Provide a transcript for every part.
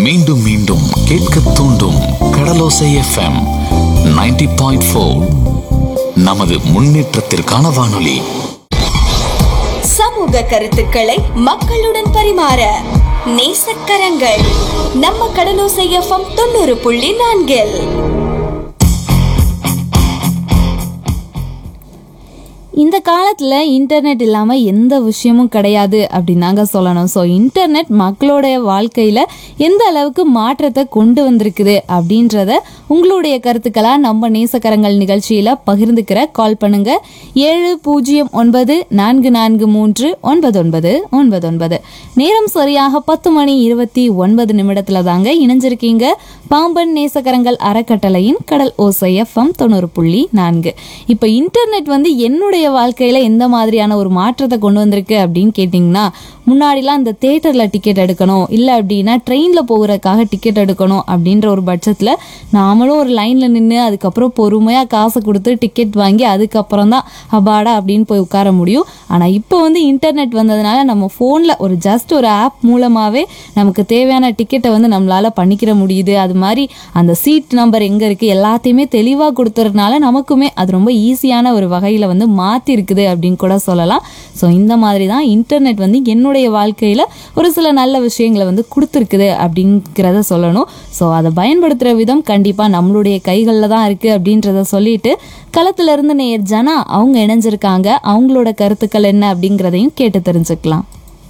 மீண்டும் மீண்டும் கேட்க தூண்டும் கடலோசை எஃப்எம் 90.4 பாயிண்ட் நமது முன்னேற்றத்திற்கான வானொலி சமூக கருத்துக்களை மக்களுடன் பரிமாற நேசக்கரங்கள் நம்ம கடலோசை எஃப்எம் தொண்ணூறு புள்ளி நான்கில் இந்த காலத்தில் இன்டர்நெட் இல்லாமல் எந்த விஷயமும் கிடையாது அப்படின்னு தாங்க சொல்லணும் ஸோ இன்டர்நெட் மக்களுடைய வாழ்க்கையில் எந்த அளவுக்கு மாற்றத்தை கொண்டு வந்திருக்குது அப்படின்றத உங்களுடைய கருத்துக்களாக நம்ம நேசக்கரங்கள் நிகழ்ச்சியில் பகிர்ந்துக்கிற கால் பண்ணுங்க ஏழு பூஜ்ஜியம் ஒன்பது நான்கு நான்கு மூன்று ஒன்பது ஒன்பது ஒன்பது ஒன்பது நேரம் சரியாக பத்து மணி இருபத்தி ஒன்பது நிமிடத்தில் தாங்க இணைஞ்சிருக்கீங்க பாம்பன் நேசக்கரங்கள் அறக்கட்டளையின் கடல் ஓசை எஃப்எம் தொண்ணூறு புள்ளி நான்கு இப்போ இன்டர்நெட் வந்து என்னுடைய வாழ்க்கையில் எந்த மாதிரியான ஒரு மாற்றத்தை கொண்டு வந்திருக்கு அப்படின்னு கேட்டிங்கன்னா முன்னாடிலாம் இந்த தேட்டரில் டிக்கெட் எடுக்கணும் இல்லை அப்படின்னா ட்ரெயினில் போகிறதுக்காக டிக்கெட் எடுக்கணும் அப்படின்ற ஒரு பட்சத்தில் நாமளும் ஒரு லைனில் நின்று அதுக்கப்புறம் பொறுமையாக காசு கொடுத்து டிக்கெட் வாங்கி அதுக்கப்புறம் தான் அபாடா அப்படின்னு போய் உட்கார முடியும் ஆனால் இப்போ வந்து இன்டர்நெட் வந்ததுனால நம்ம ஃபோனில் ஒரு ஜஸ்ட் ஒரு ஆப் மூலமாகவே நமக்கு தேவையான டிக்கெட்டை வந்து நம்மளால் பண்ணிக்கிற முடியுது அது மாதிரி அந்த சீட் நம்பர் எங்கே இருக்குது எல்லாத்தையுமே தெளிவாக கொடுத்துறதுனால நமக்குமே அது ரொம்ப ஈஸியான ஒரு வகையில் வந்து மாற்றி இருக்குது அப்படின்னு கூட சொல்லலாம் ஸோ இந்த மாதிரி தான் இன்டர்நெட் வந்து என்னுடைய வாழ்க்கையில் ஒரு சில நல்ல விஷயங்களை வந்து கொடுத்துருக்குது அப்படிங்கிறத சொல்லணும் ஸோ அதை பயன்படுத்துகிற விதம் கண்டிப்பாக நம்மளுடைய கைகளில் தான் இருக்குது அப்படின்றத சொல்லிட்டு களத்துல இருந்து நேர் ஜனா அவங்க இணைஞ்சிருக்காங்க அவங்களோட கருத்துக்கள் என்ன அப்படிங்கிறதையும் கேட்டு தெரிஞ்சுக்கலாம்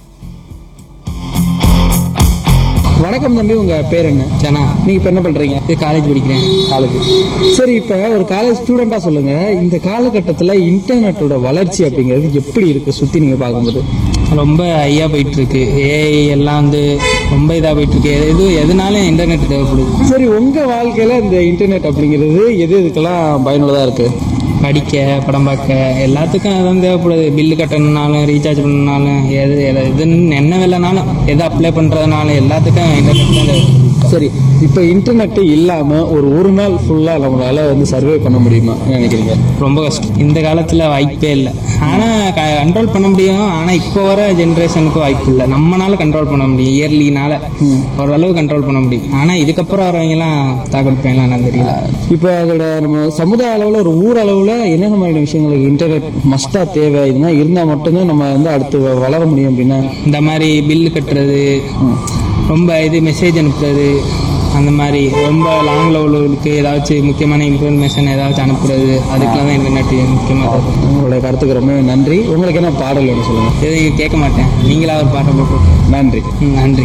வணக்கம் தம்பி உங்க பேர் என்ன ஜனா நீங்க இப்ப என்ன பண்றீங்க இது காலேஜ் படிக்கிறேன் காலேஜ் சரி இப்ப ஒரு காலேஜ் ஸ்டூடெண்டா சொல்லுங்க இந்த காலகட்டத்துல இன்டர்நெட்டோட வளர்ச்சி அப்படிங்கிறது எப்படி இருக்கு சுத்தி நீங்க பார்க்கும்போது ரொம்ப ஹையா போயிட்டு இருக்கு ஏஐ எல்லாம் வந்து ரொம்ப இதா போயிட்டு இருக்கு எது எதுனாலும் இன்டர்நெட் தேவைப்படுது சரி உங்க வாழ்க்கையில இந்த இன்டர்நெட் அப்படிங்கிறது எது எதுக்கெல்லாம் பயனுள்ளதா இருக்கு படிக்க படம் பார்க்க எல்லாத்துக்கும் அதான் தேவைப்படுது பில்லு கட்டணும்னாலும் ரீசார்ஜ் பண்ணணும்னாலும் எது எது எதுன்னு என்ன வேலைனாலும் எது அப்ளை பண்றதுனாலும் எல்லாத்துக்கும் இன்டர்நெட் தான் தேவை. சரி இப்ப இன்டர்நெட் இல்லாம ஒரு ஒரு நாள் ஃபுல்லா நம்மளால வந்து சர்வே பண்ண முடியுமா நினைக்கிறீங்க ரொம்ப கஷ்டம் இந்த காலத்துல வாய்ப்பே இல்லை ஆனா கண்ட்ரோல் பண்ண முடியும் ஆனா இப்போ வர ஜென்ரேஷனுக்கு வாய்ப்பு இல்லை நம்மனால கண்ட்ரோல் பண்ண முடியும் இயர்லினால ஓரளவு கண்ட்ரோல் பண்ண முடியும் ஆனா இதுக்கப்புறம் வரவங்க எல்லாம் தாக்கெடுப்பாங்களா என்னன்னு தெரியல இப்போ அதோட நம்ம சமுதாய அளவில் ஒரு ஊர் அளவில் என்னென்ன மாதிரியான விஷயங்களுக்கு இன்டர்நெட் மஸ்டா தேவை இதெல்லாம் இருந்தால் மட்டும்தான் நம்ம வந்து அடுத்து வ- வளர முடியும் அப்படின்னா இந்த மாதிரி பில்லு கட்டுறது ரொம்ப இது மெசேஜ் அனுப்புறது அந்த மாதிரி ரொம்ப லாங்கில் உள்ளவங்களுக்கு ஏதாச்சும் முக்கியமான இன்ஃபர்மேஷன் ஏதாச்சும் அனுப்புறது அதுக்கெல்லாம் தான் இன்டர்நெட் முக்கியமாக இருக்கும் உங்களுடைய கருத்துக்கு ரொம்ப நன்றி உங்களுக்கு என்ன பாடல் வேணும் சொல்லுங்க எதுவும் கேட்க மாட்டேன் நீங்களா ஒரு பாட்டை போட்டு நன்றி ம், நன்றி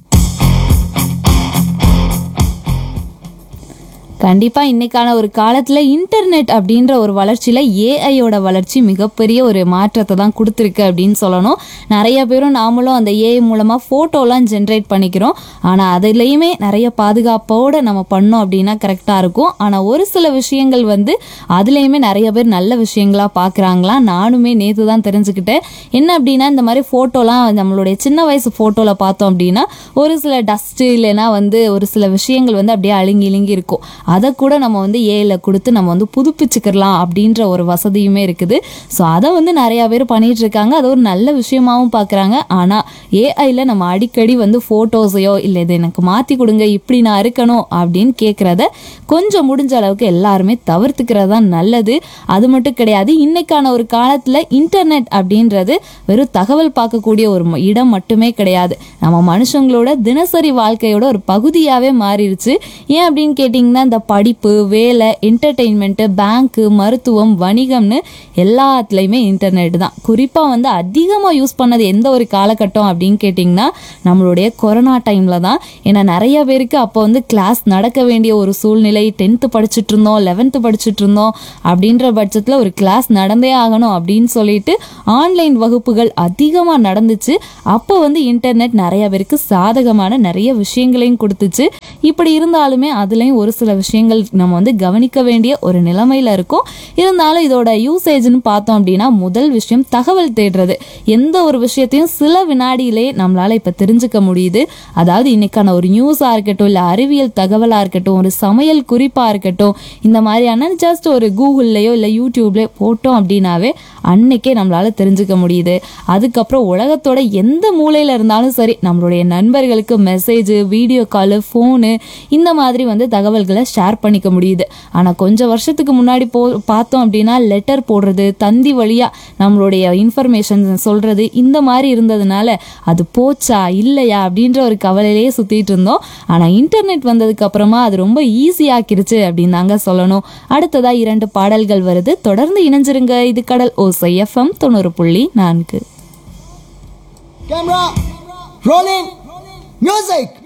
கண்டிப்பா இன்னைக்கான ஒரு காலத்துல இன்டர்நெட் அப்படின்ற ஒரு வளர்ச்சியில ஏஐயோட வளர்ச்சி மிகப்பெரிய ஒரு மாற்றத்தை தான் கொடுத்துருக்கு அப்படின்னு சொல்லணும் நிறைய பேரும் நாமளும் அந்த ஏஐ மூலமா போட்டோலாம் ஜென்ரேட் பண்ணிக்கிறோம் ஆனா அதுலயுமே நிறைய பாதுகாப்போட நம்ம பண்ணோம் அப்படின்னா கரெக்டா இருக்கும் ஆனா ஒரு சில விஷயங்கள் வந்து அதுலயுமே நிறைய பேர் நல்ல விஷயங்களா பாக்குறாங்களாம் நானுமே நேத்து தான் தெரிஞ்சுக்கிட்டேன் என்ன அப்படின்னா இந்த மாதிரி போட்டோலாம் நம்மளுடைய சின்ன வயசு போட்டோல பார்த்தோம் அப்படின்னா ஒரு சில டஸ்ட் இல்லைன்னா வந்து ஒரு சில விஷயங்கள் வந்து அப்படியே அழுங்கி இழுங்கி இருக்கும் அதை கூட நம்ம வந்து ஏல கொடுத்து நம்ம வந்து புதுப்பிச்சுக்கலாம் அப்படின்ற ஒரு வசதியுமே இருக்குது ஸோ அதை வந்து நிறைய பேர் பண்ணிட்டு இருக்காங்க அது ஒரு நல்ல விஷயமாவும் பார்க்குறாங்க ஆனால் ஏஐல நம்ம அடிக்கடி வந்து ஃபோட்டோஸையோ இல்லை இது எனக்கு மாற்றி கொடுங்க இப்படி நான் இருக்கணும் அப்படின்னு கேட்குறத கொஞ்சம் முடிஞ்ச அளவுக்கு எல்லாருமே தவிர்த்துக்கிறது தான் நல்லது அது மட்டும் கிடையாது இன்னைக்கான ஒரு காலத்தில் இன்டர்நெட் அப்படின்றது வெறும் தகவல் பார்க்கக்கூடிய ஒரு ம- இடம் மட்டுமே கிடையாது நம்ம மனுஷங்களோட தினசரி வாழ்க்கையோட ஒரு பகுதியாகவே மாறிடுச்சு ஏன் அப்படின்னு கேட்டிங்கன்னா இந்த படிப்பு வேலை என்டர்டெயின்மெண்ட்டு பேங்க்கு மருத்துவம் வணிகம்னு எல்லாத்துலேயுமே இன்டர்நெட் தான் குறிப்பாக வந்து அதிகமாக யூஸ் பண்ணது எந்த ஒரு காலகட்டம் அப்படின்னு கேட்டிங்கன்னா நம்மளுடைய கொரோனா டைமில் தான் ஏன்னா நிறைய பேருக்கு அப்போ வந்து கிளாஸ் நடக்க வேண்டிய ஒரு சூழ்நிலை டென்த்து படிச்சுட்டு இருந்தோம் லெவன்த்து படிச்சுட்டு இருந்தோம் அப்படின்ற பட்சத்தில் ஒரு கிளாஸ் நடந்தே ஆகணும் அப்படின்னு சொல்லிட்டு ஆன்லைன் வகுப்புகள் அதிகமாக நடந்துச்சு அப்போ வந்து இன்டர்நெட் நிறைய பேருக்கு சாதகமான நிறைய விஷயங்களையும் கொடுத்துச்சு இப்படி இருந்தாலுமே அதுலேயும் ஒரு சில விஷயம் விஷயங்கள் நம்ம வந்து கவனிக்க வேண்டிய ஒரு நிலைமையில இருக்கும் இருந்தாலும் இதோட யூசேஜ்னு பார்த்தோம் அப்படின்னா முதல் விஷயம் தகவல் தேடுறது எந்த ஒரு விஷயத்தையும் சில வினாடியிலே நம்மளால இப்ப தெரிஞ்சுக்க முடியுது அதாவது இன்னைக்கான ஒரு நியூஸா இருக்கட்டும் இல்ல அறிவியல் தகவலா இருக்கட்டும் ஒரு சமையல் குறிப்பா இருக்கட்டும் இந்த மாதிரியான ஜஸ்ட் ஒரு கூகுள்லயோ இல்ல யூடியூப்லயோ போட்டோம் அப்படின்னாவே அன்னைக்கே நம்மளால தெரிஞ்சுக்க முடியுது அதுக்கப்புறம் உலகத்தோட எந்த மூலையில இருந்தாலும் சரி நம்மளுடைய நண்பர்களுக்கு மெசேஜ் வீடியோ காலு ஃபோனு இந்த மாதிரி வந்து தகவல்களை ஷேர் பண்ணிக்க முடியுது ஆனா கொஞ்சம் வருஷத்துக்கு முன்னாடி போ பார்த்தோம் அப்படின்னா லெட்டர் போடுறது தந்தி வழியா நம்மளுடைய இன்ஃபர்மேஷன் சொல்றது இந்த மாதிரி இருந்ததுனால அது போச்சா இல்லையா அப்படின்ற ஒரு கவலையிலேயே சுத்திட்டு இருந்தோம் ஆனா இன்டர்நெட் வந்ததுக்கு அப்புறமா அது ரொம்ப ஈஸியாக்கிருச்சு அப்படின்னு தாங்க சொல்லணும் அடுத்ததா இரண்டு பாடல்கள் வருது தொடர்ந்து இணைஞ்சிருங்க இது கடல் ஓசை எஃப்எம் தொண்ணூறு புள்ளி நான்கு Camera, rolling, music.